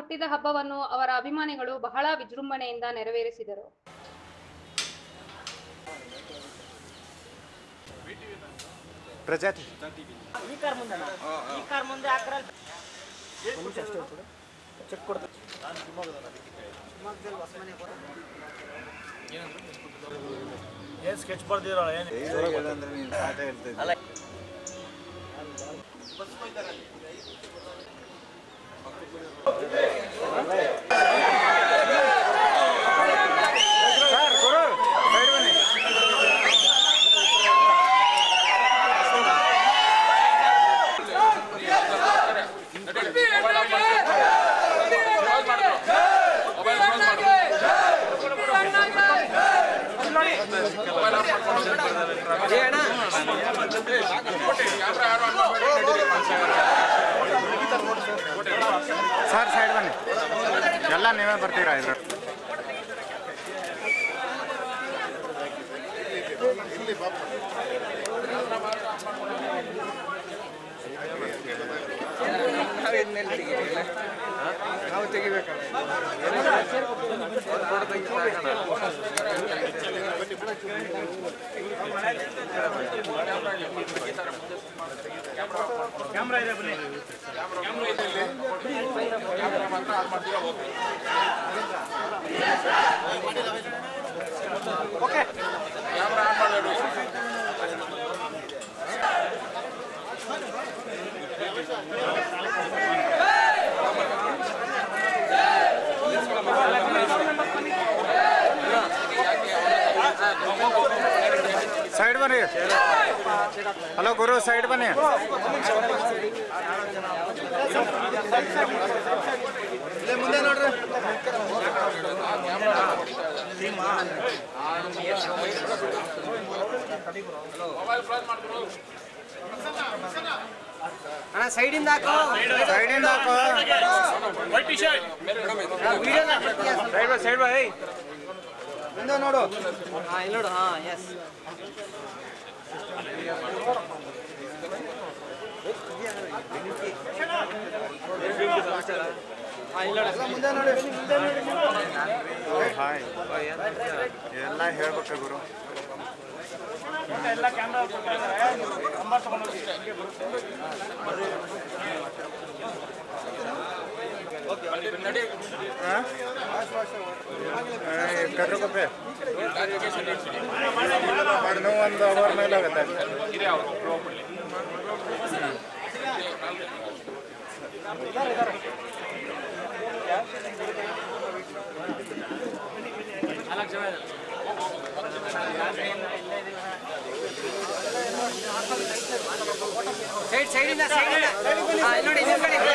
ಹುಟ್ಟಿದ ಹಬ್ಬವನ್ನು ಅವರ ಅಭಿಮಾನಿಗಳು ಬಹಳ ವಿಜೃಂಭಣೆಯಿಂದ ನೆರವೇರಿಸಿದರು ಪ್ರಜಾತಿ ಈ ಕಾರ್ ಮುಂದೆ ಈ ಕಾರ್ ಮುಂದೆ ಆ ಕಾರಲ್ಲಿ ಚೆಕ್ ಕೊಡ್ತೀನಿ ಏನು ಸ್ಕೆಚ್ ಬರ್ದಿರಲ್ಲ ಏನು ಅಂದ್ರೆ ನೀನು ಪಾಠ ಹೇಳ್ತಿದ್ದೆ ಅಲ್ಲ ಸರ್ ಗುರು ಸೈಡ್ ಬನ್ನಿ ಸರ್ ಸೈಡ್ ಬನ್ನಿ ಎಲ್ಲ ನೀವೇ ಬರ್ತೀರಾ ಇದ್ರ ನಾವು ತೆಗಿಬೇಕಲ್ಲ ಕ್ಯಾಮ್ರಾ ಇದೆ ಬನ್ನಿ ಓಕೆ ಸೈಡ್ ಬನ್ನಿ ಹಲೋ ಗುರು ಸೈಡ್ ಬನ್ನಿ ಮುಂದೆ ನೋಡ್ರಿ ಅಣ್ಣ ಸೈಡಿಂದ ಹಾಕು ಸೈಡಿಂದ ಹಾಕು ವೈಟ್ ಟಿ ಶರ್ಟ್ ಸೈಡ್ ಬಾ ಸೈಡ್ ಬಾ ಏಯ್ ಮುಂದೆ ನೋಡು ಹಾ ಇಲ್ಲಿ ನೋಡು ಹಾ ಎಸ್ ಮುಂದೆ ನೋಡಿ ಹಾಯ್ ಎಲ್ಲ ಹೇಳ್ಬೇಕು ಗುರು ಎಲ್ಲ ಕ್ಯಾಮ್ರಾ ನಂಬರ್ ತಗೊಂಡೋಗಿ ಕರ್ರಗೊಪ್ಪೆ ಇನ್ನೂ ಒಂದು ಅವರ್ ಮೇಲೆ ಆಗುತ್ತೆ ಸೈಡ್ ಸೈಡಿಂದ ಸೈಡಿಂದ ಹಾ ಇಲ್ಲಿ ನೋಡಿ ಇಲ್ಲಿ ಕಡೆ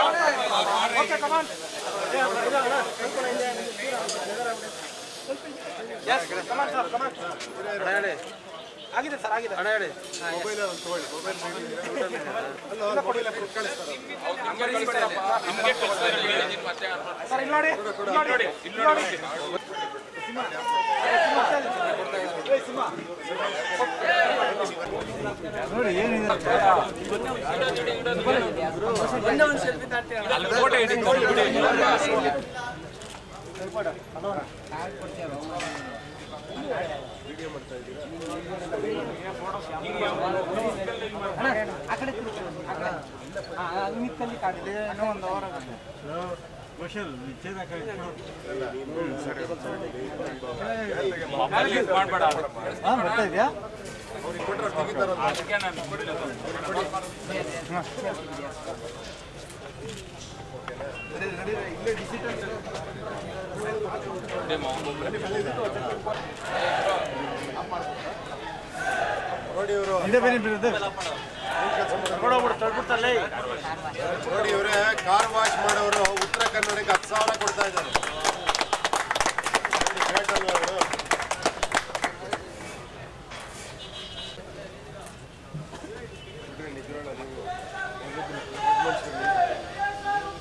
ಆಗಿದೆ ಸರ್ ಆಗಿದೆ ಸರ್ ಇಲ್ಲಿ ನೋಡಿ ಇಲ್ಲಿ ನೋಡಿ ಇಲ್ಲಿ ನೋಡಿ ಇನ್ನೂ ಒಂದು ಅವರ್ ಆಗುತ್ತೆ ಬರ್ತಾ ಇದೆಯಾ ಹಿಂದೆ ಬನ್ನಿ ಬಿಡುತ್ತೆ ನೋಡೋಗ್ಬಿಡು ತಳ್ಬಿಡ್ತಲ್ಲೇ ನೋಡಿ ಇವರೇ ಕಾರ್ ವಾಶ್ ಮಾಡೋರು ಉತ್ತರ ಕನ್ನಡಕ್ಕೆ ಹತ್ತು ಸಾವಿರ ಕೊಡ್ತಾ ಇದ್ದಾರೆ Great ಅಲ್ವಾ ಇವ್ರು? ಬಿಡ್ರಿ, ನಿಜವಾಗ್ಲೂ ನೀವು ಒಬ್ಬೊಬ್ರು ದೊಡ್ಡ ಮನುಷ್ಯರು ನೀವು.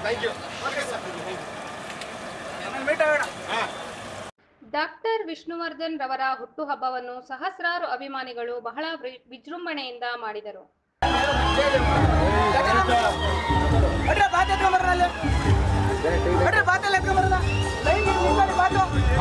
ಡಾಕ್ಟರ್ ವಿಷ್ಣುವರ್ಧನ್ ರವರ ಹುಟ್ಟುಹಬ್ಬವನ್ನು ಸಹಸ್ರಾರು ಅಭಿಮಾನಿಗಳು ಬಹಳ ವಿ- ವಿಜೃಂಭಣೆಯಿಂದ ಮಾಡಿದರು ಅಡ್ರೆ ಬಾತ್ ಎತ್ಕೊಂಬರ್ರ ಅಲ್ಲಿ ಅಡ್ರೆ ಬಾತ್ ಎಲ್ಲ ಎತ್ಕೊಂಬರ್ರ ಲೈನ್ ನಿಂತ್ಕೊಳ್ಳಿ ಬಾತು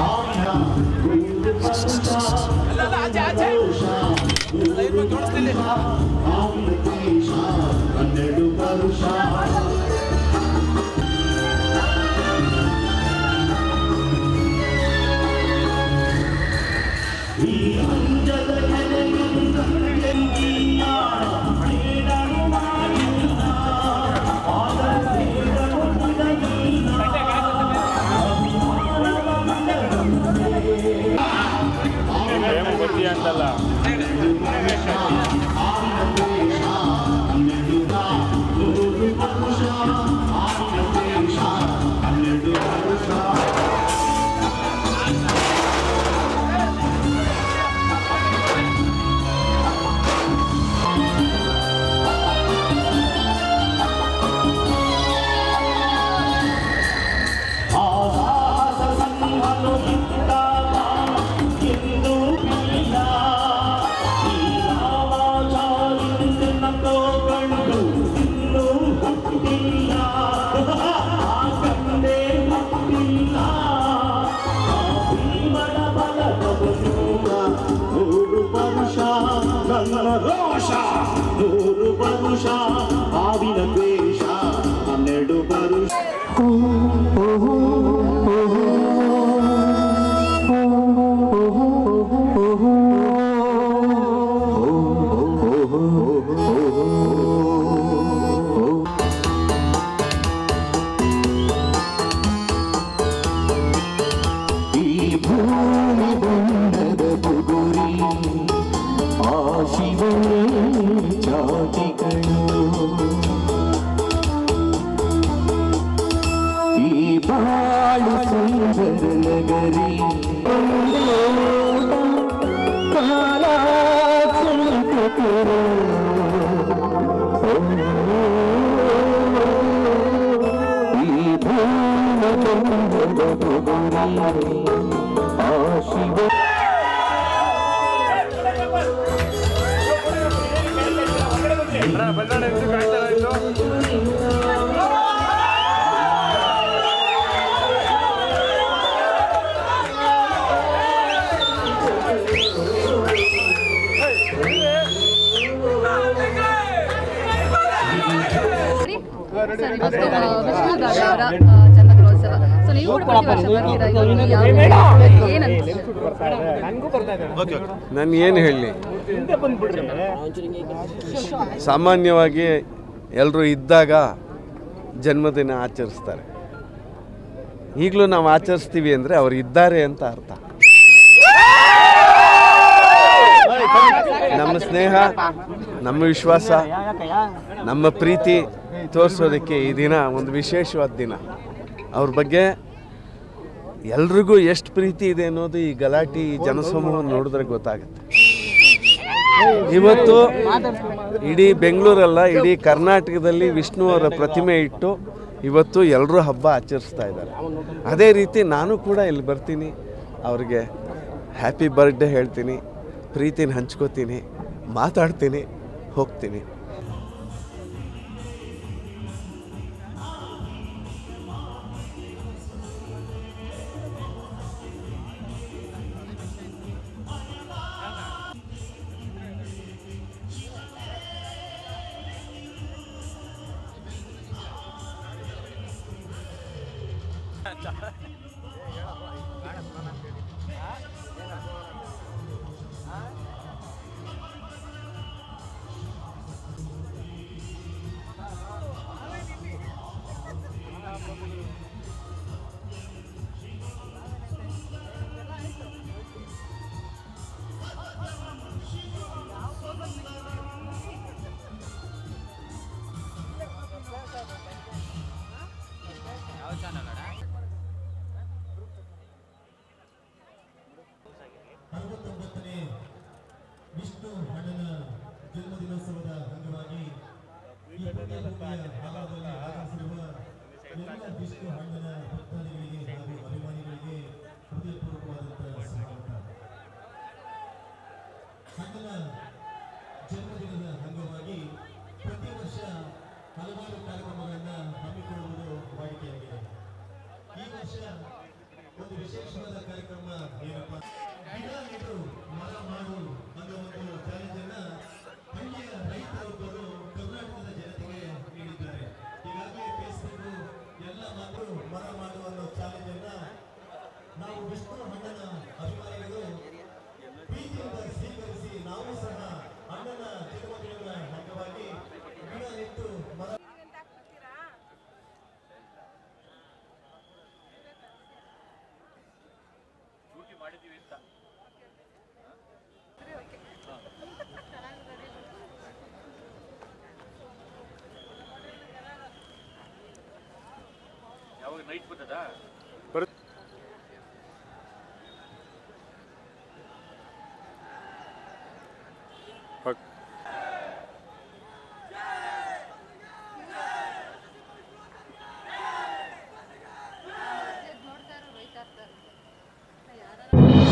ನೂರು ಪರುಷ ನನ್ನ ರೋಷ ನೂರು ಪರುಷ ಹಾವಿನ ದ್ವೇಷ ಹನ್ನೆರಡು ಪರುಷ ಈ ಭೂಮಿ ಬಣ್ಣದ ಬುಗುರಿ ಆ ಶಿವನೇ ಜಾತಿಗಳು ಈ ಬಾಳು ಸುಂದರ ನಗರಿ ಕಾಲ ಸಂಕಟರು. ಈ ಭೂಮಿ ಬಣ್ಣದ ಬುಗುರಿ ಆ ಶಿವ ಸರ್ ಇವತ್ತು ವಿಷ್ಣುಗಾರ ಅವರ ಆ, ಜನ್ಮದಿನೋತ್ಸವ ಸೊ ನೀವು ಕೂಡ ಪ್ರತಿ ವರ್ಷ ಬರ್ತೀರಾ ಇವತ್ತು ಯಾವ ಏನಂತ ನಾನು ಏನು ಹೇಳಲಿ ಸಾಮಾನ್ಯವಾಗಿ ಎಲ್ಲರೂ ಇದ್ದಾಗ ಜನ್ಮದಿನ ಆಚರಿಸ್ತಾರೆ ಈಗಲೂ ನಾವು ಆಚರಿಸ್ತೀವಿ ಅಂದರೆ ಅವ್ರು ಇದ್ದಾರೆ ಅಂತ ಅರ್ಥ ನಮ್ಮ ಸ್ನೇಹ ನಮ್ಮ ವಿಶ್ವಾಸ ನಮ್ಮ ಪ್ರೀತಿ ತೋರಿಸೋದಕ್ಕೆ ಈ ದಿನ ಒಂದು ವಿಶೇಷವಾದ ದಿನ ಅವ್ರ ಬಗ್ಗೆ ಎಲ್ರಿಗೂ ಎಷ್ಟು ಪ್ರೀತಿ ಇದೆ ಅನ್ನೋದು ಈ ಗಲಾಟೆ ಈ ಜನಸಮೂಹ ನೋಡಿದ್ರೆ ಗೊತ್ತಾಗುತ್ತೆ ಇವತ್ತು ಇಡೀ ಬೆಂಗಳೂರಲ್ಲ ಇಡೀ ಕರ್ನಾಟಕದಲ್ಲಿ ವಿಷ್ಣು ಅವರ ಪ್ರತಿಮೆ ಇಟ್ಟು ಇವತ್ತು ಎಲ್ಲರೂ ಹಬ್ಬ ಆಚರಿಸ್ತಾ ಇದ್ದಾರೆ ಅದೇ ರೀತಿ ನಾನು ಕೂಡ ಇಲ್ಲಿ ಬರ್ತೀನಿ ಅವ್ರಿಗೆ ಹ್ಯಾಪಿ ಬರ್ಡೇ ಹೇಳ್ತೀನಿ ಪ್ರೀತಿನ ಹಂಚ್ಕೋತೀನಿ ಮಾತಾಡ್ತೀನಿ ಹೋಗ್ತೀನಿ ಎಲ್ಲ ವಿಷ್ಣು ಹಣ್ಣನ ಭಕ್ತಾದಿಗಳಿಗೆ ಹಾಗೂ ಅಭಿಮಾನಿಗಳಿಗೆ ಹೃದಯಪೂರ್ವಕವಾದಂತಹ ಸ್ವಾಗತ ಹಣ್ಣನ ಜನ್ಮದಿನದ ಅಂಗವಾಗಿ ಪ್ರತಿ ವರ್ಷ ಹಲವಾರು ಕಾರ್ಯಕ್ರಮಗಳನ್ನು ಹಮ್ಮಿಕೊಳ್ಳುವುದು ವಾಡಿಕೆಯಾಗಿದೆ ಈ ವರ್ಷ ಒಂದು ವಿಶೇಷವಾದ ಕಾರ್ಯಕ್ರಮ ಏನಪ್ಪ ಗಿಡ ನೆಟ್ಟು ಮರ ಮಾಡು ಅನ್ನೋ ಒಂದು ಚಾಲೆಂಜ್ ಅನ್ನ ಹಳ್ಳಿಯ ರೈತರೊಬ್ಬರು ಕರ್ನಾಟಕದ ಜನತೆಗೆ ನೀಡಿದ್ದಾರೆ ಈಗಾಗಲೇ ಫೇಸ್ಬುಕ್ ಎಲ್ಲ ಮಾತು ಮರ ಮಾಡು ಅನ್ನೋ ಚಾಲೆಂಜ್ ಅನ್ನ ನಾವು ವಿಷ್ಣು ಹಣ್ಣನ ಅಭಿಮಾನಿಗಳು ಪ್ರೀತಿಯಿಂದ ಸ್ವೀಕರಿಸಿ ನಾವು ಸಹ ಅಣ್ಣನ ಜನ್ಮದಿನದ ಅಂಗವಾಗಿ ಗಿಡ ನೆಟ್ಟು ಮರ ಡ್ಯೂಟಿ ಮಾಡಿದ್ದೀವಿ ಅಂತ ಯಾವಾಗ ನೈಟ್ ಬರ್ತದಾ ನೋಡ್ತಾ ಇರೋ ರೈತ ಇರ್ತಾರೆ ಯಾರು